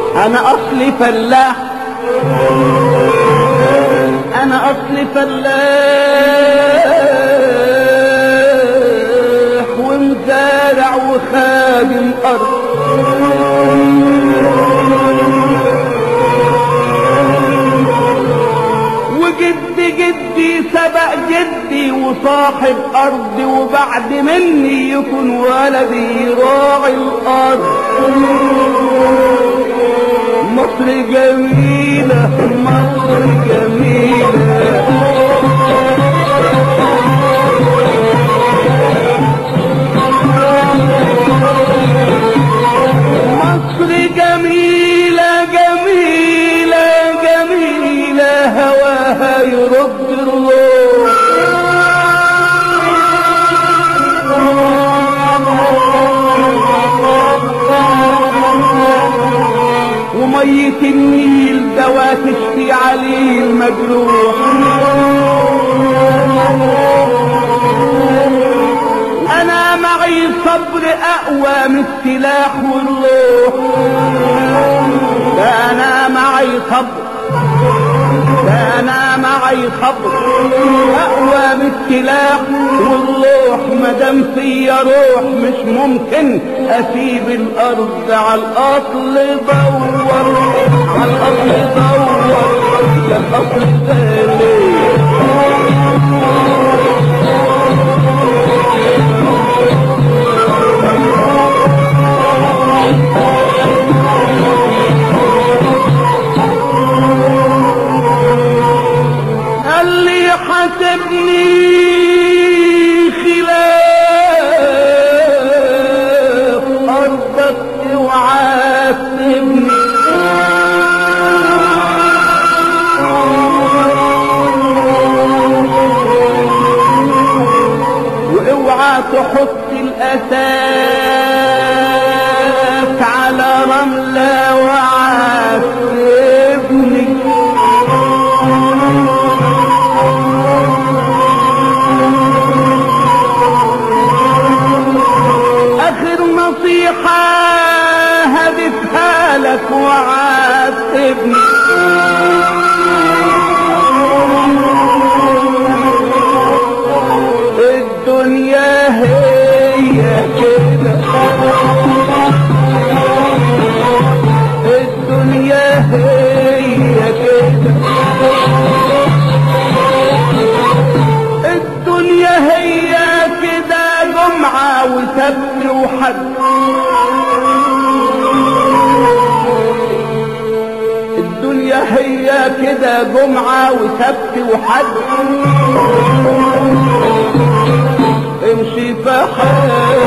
انا اصلي فلاح انا اصلي فلاح ومزارع وخادم ارض وجد جدي سبق جدي وصاحب ارض وبعد مني يكون ولدي راعي الارض مصر جميلة مصر جميلة مصر جميلة جميلة جميلة هواها يرد الروح ومية النيل دوا تشفي عليه المجروح انا معي صبر اقوى من السلاح والروح ده انا معي صبر ده انا معي صبر اقوى من السلاح والروح مادام فيا روح مش ممكن اسيب الارض على الاصل دور على الاصل دور يا الاصل غالي قال لي حاسبني خلاف أرضك وعاتبني واوعى تحط الاساس على رملة وعاتبني اخر نصيحة هدفها لك وعاتبني الدنيا هي كده الدنيا هي كده الدنيا هي كده جمعة وسبت وحد الدنيا هي كده جمعة وسبت وحد امشي في حالك